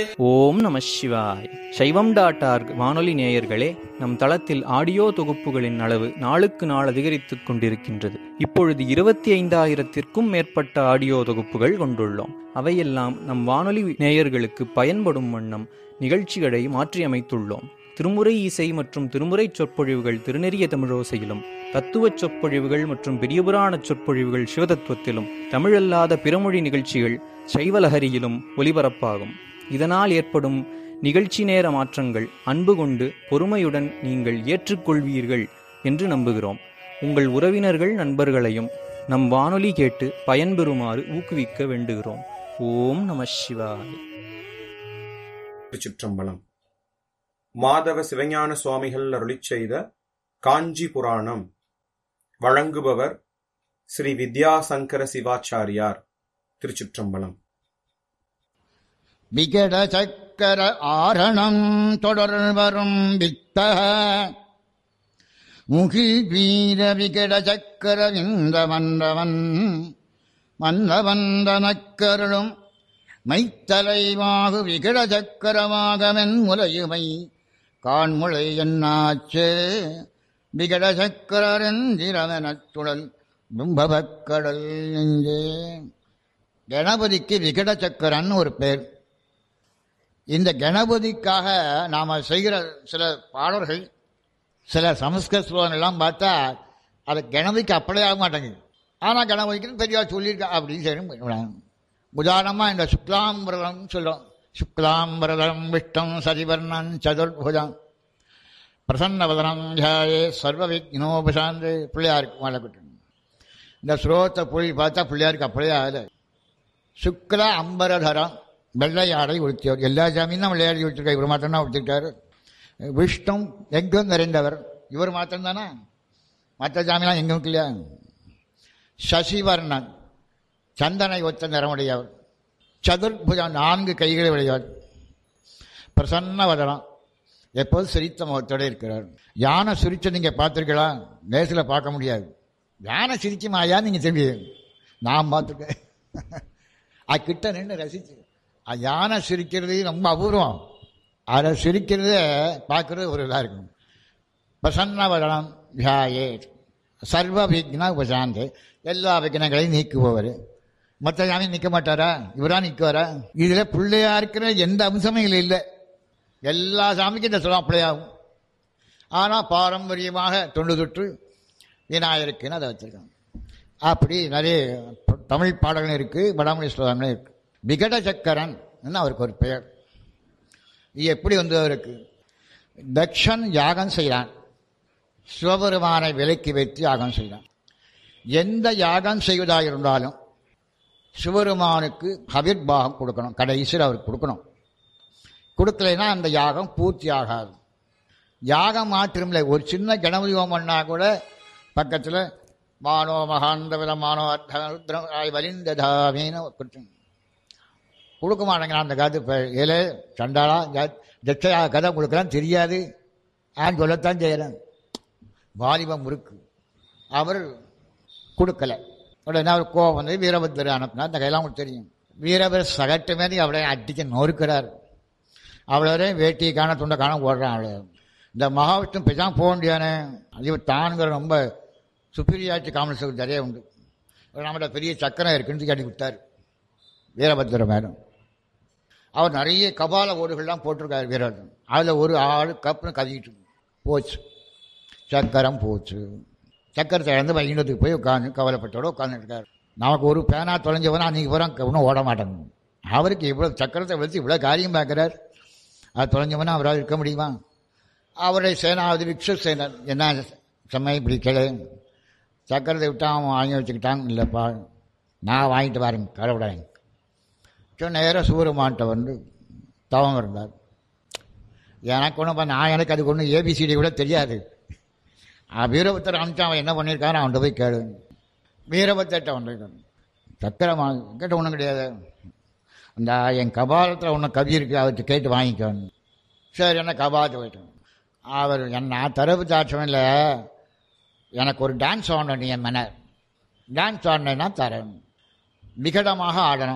ஓம் நம சிவாய் சைவம் டாட் ஆர்க் வானொலி நேயர்களே நம் தளத்தில் ஆடியோ தொகுப்புகளின் அளவு நாளுக்கு நாள் அதிகரித்துக் கொண்டிருக்கின்றது இப்பொழுது இருபத்தி ஐந்தாயிரத்திற்கும் மேற்பட்ட ஆடியோ தொகுப்புகள் கொண்டுள்ளோம் அவையெல்லாம் நம் வானொலி நேயர்களுக்கு பயன்படும் வண்ணம் நிகழ்ச்சிகளை மாற்றியமைத்துள்ளோம் திருமுறை இசை மற்றும் திருமுறை சொற்பொழிவுகள் திருநெறிய தமிழோசையிலும் தத்துவச் சொற்பொழிவுகள் மற்றும் பெரியபுராண சொற்பொழிவுகள் சிவதத்துவத்திலும் தமிழல்லாத பிறமொழி நிகழ்ச்சிகள் சைவலஹரியிலும் ஒலிபரப்பாகும் இதனால் ஏற்படும் நிகழ்ச்சி நேர மாற்றங்கள் அன்பு கொண்டு பொறுமையுடன் நீங்கள் ஏற்றுக்கொள்வீர்கள் என்று நம்புகிறோம் உங்கள் உறவினர்கள் நண்பர்களையும் நம் வானொலி கேட்டு பயன்பெறுமாறு ஊக்குவிக்க வேண்டுகிறோம் ஓம் நம சிவாய் திருச்சிற்றம்பலம் மாதவ சிவஞான சுவாமிகள் அருளிச் செய்த காஞ்சி புராணம் வழங்குபவர் ஸ்ரீ வித்யாசங்கர சிவாச்சாரியார் திருச்சிற்றம்பலம் விகட சக்கர ஆரணம் தொடர்வரும் வித்த முகில் வீர விகட சக்கர இந்த மன்னவன் மன்னவந்தனக்கருளும் மைத்தலைவாகு விகட சக்கரமாகவன் முலையுமை காண்முளை என்னாச்சே விகட சக்கரந்திரமெனச் சுழல் பிம்பவக்கடல் நெஞ்சே கணபதிக்கு விகட சக்கரன்னு ஒரு பேர் இந்த கணபதிக்காக நாம் செய்கிற சில பாடல்கள் சில சமஸ்கிருத ஸ்லோகங்கள்லாம் பார்த்தா அது கணபதிக்கு அப்படியே ஆக மாட்டேங்குது ஆனால் கணபதிக்குன்னு பெரியவா சொல்லியிருக்கா அப்படின்னு சரி உதாரணமாக இந்த சுக்லாம்பரம் சொல்கிறோம் சுக்லாம்பரம் விஷ்டம் சரிவர்ணன் சதுர்புஜம் பிரசன்னவதனம் தியாயே சர்வ விக்னோபசாந்து பிள்ளையாருக்கு மேலே கொட்டு இந்த ஸ்லோகத்தை போய் பார்த்தா பிள்ளையாருக்கு அப்படியே ஆகலை சுக்ல அம்பரதரம் வெள்ளை ஆடை உடுத்தியவர் எல்லா சாமியும் தான் வெள்ளையாடி உடுத்திருக்காரு இவர் மாத்திரம் தான் உடுத்திருக்காரு விஷ்ணும் எங்கும் நிறைந்தவர் இவர் மாத்திரம் தானே மற்ற சாமிலாம் எங்கும் இல்லையா சசிவர்ணன் சந்தனை ஒத்த நிறமுடையவர் சதுர்புஜம் நான்கு கைகளை உடையவர் பிரசன்ன வதனம் எப்போதும் சிரித்த முகத்தோடு இருக்கிறார் யானை சிரிச்ச நீங்கள் பார்த்துருக்கீங்களா நேசில் பார்க்க முடியாது யானை சிரிக்குமாயா நீங்கள் தெரிஞ்சு நான் பார்த்துருக்கேன் அது கிட்ட நின்று ரசிச்சு அது யானை சிரிக்கிறது ரொம்ப அபூர்வம் அதை சிரிக்கிறத பார்க்குறது ஒரு இதாக இருக்கும் பிரசன்னவரணம் தியாயே சர்வ விக்ன உபசாந்து எல்லா விக்னங்களையும் நீக்குபவர் மற்ற சாமி நிற்க மாட்டாரா இவரா நிற்குவாரா இதில் பிள்ளையா இருக்கிற எந்த அம்சமும் இதில் இல்லை எல்லா சாமிக்கும் இந்த சொல்லலாம் பிள்ளையாகும் ஆனால் பாரம்பரியமாக தொண்டு தொற்று விநாயகருக்குன்னு அதை வச்சுருக்காங்க அப்படி நிறைய தமிழ் பாடல்கள் இருக்குது வடமொழி ஸ்லோகங்களும் இருக்குது விகட சக்கரன் அவருக்கு ஒரு பெயர் இது எப்படி வந்து அவருக்கு தக்ஷன் யாகம் செய்கிறான் சிவபெருமானை விலைக்கு வைத்து யாகம் செய்கிறான் எந்த யாகம் செய்வதாக இருந்தாலும் சிவபெருமானுக்கு ஹவிர்பாகம் கொடுக்கணும் கடைசியில் அவருக்கு கொடுக்கணும் கொடுக்கலைன்னா அந்த யாகம் பூர்த்தி ஆகாது யாகம் மாற்றமில்லை ஒரு சின்ன கணபதி ஹோமம்னா கூட பக்கத்தில் மானோ மகாந்த விதமானோ அர்த்தம் வலிந்ததாமீன குற்றம் கொடுக்க மாட்டேங்கிறான் அந்த காலத்து இப்போ ஏழை சண்டாளா தட்சையா கதை கொடுக்குறான் தெரியாது ஆன் சொல்லத்தான் செய்கிறேன் வாலிபம் இருக்கு அவர் கொடுக்கல உடனே அவர் கோவம் வந்து வீரபத்திர அனுப்புனா அந்த கையெல்லாம் உங்களுக்கு தெரியும் வீரபர் சகட்டு மாரி அவளை அடிக்க நொறுக்கிறார் அவ்வளோ வேட்டியை காண துண்டை காண ஓடுறான் அவ்வளோ இந்த மகாவிஷ்ணு பேசாமல் போக முடியானே இவர் தானுங்கிற ரொம்ப சுப்பீரியாரிட்டி காமன்ஸுக்கு நிறைய உண்டு நம்மகிட்ட பெரிய சக்கரம் இருக்குன்னு கட்டி விட்டார் வீரபத்திர மேடம் அவர் நிறைய கபால ஓடுகள்லாம் போட்டிருக்காரு வீரபத்திரன் அதில் ஒரு ஆள் கப்புன்னு கதிக்கிட்டு போச்சு சக்கரம் போச்சு சக்கரத்தை இழந்து வைகுண்டத்துக்கு போய் உட்காந்து கவலைப்பட்டோட உட்காந்துருக்காரு நமக்கு ஒரு பேனா தொலைஞ்சவனா அன்றைக்கி பூரா ஒன்றும் ஓட மாட்டாங்க அவருக்கு இவ்வளோ சக்கரத்தை வச்சு இவ்வளோ காரியம் பார்க்குறார் அது தொலைஞ்சவனா அவரால் இருக்க முடியுமா அவருடைய சேனாவது விக்ஷ சேனன் என்ன செம்மை இப்படி கேளு சக்கரத்தை விட்டு அவன் வாங்கி வச்சுக்கிட்டான் இல்லைப்பா நான் வாங்கிட்டு வரேன் கரவிடாங்க ஸோ நேராக சூரமான்ட்ட வந்து தவம் இருந்தார் எனக்கு ஒன்றும் நான் எனக்கு அதுக்கு ஒன்றும் ஏபிசிடி கூட தெரியாது வீரபத்தர் அனுப்பிச்சு அவன் என்ன பண்ணியிருக்காரு அவன்கிட்ட போய் கேளு வீரபத்திரட்ட வந்திருக்கான் சக்கரமா கேட்ட ஒன்றும் கிடையாது அந்த என் கபாலத்தில் ஒன்று கவி இருக்குது அவர்கிட்ட கேட்டு வாங்கிக்கணும் சரி என்ன கபாலத்தை போயிட்டேன் அவர் என்ன தரப்பு தாட்சம் இல்லை எனக்கு ஒரு டான்ஸ் ஆடணும் நீ என் மன டான்ஸ் ஆடினேன்னா தரேன் விகடமாக ஆடணும்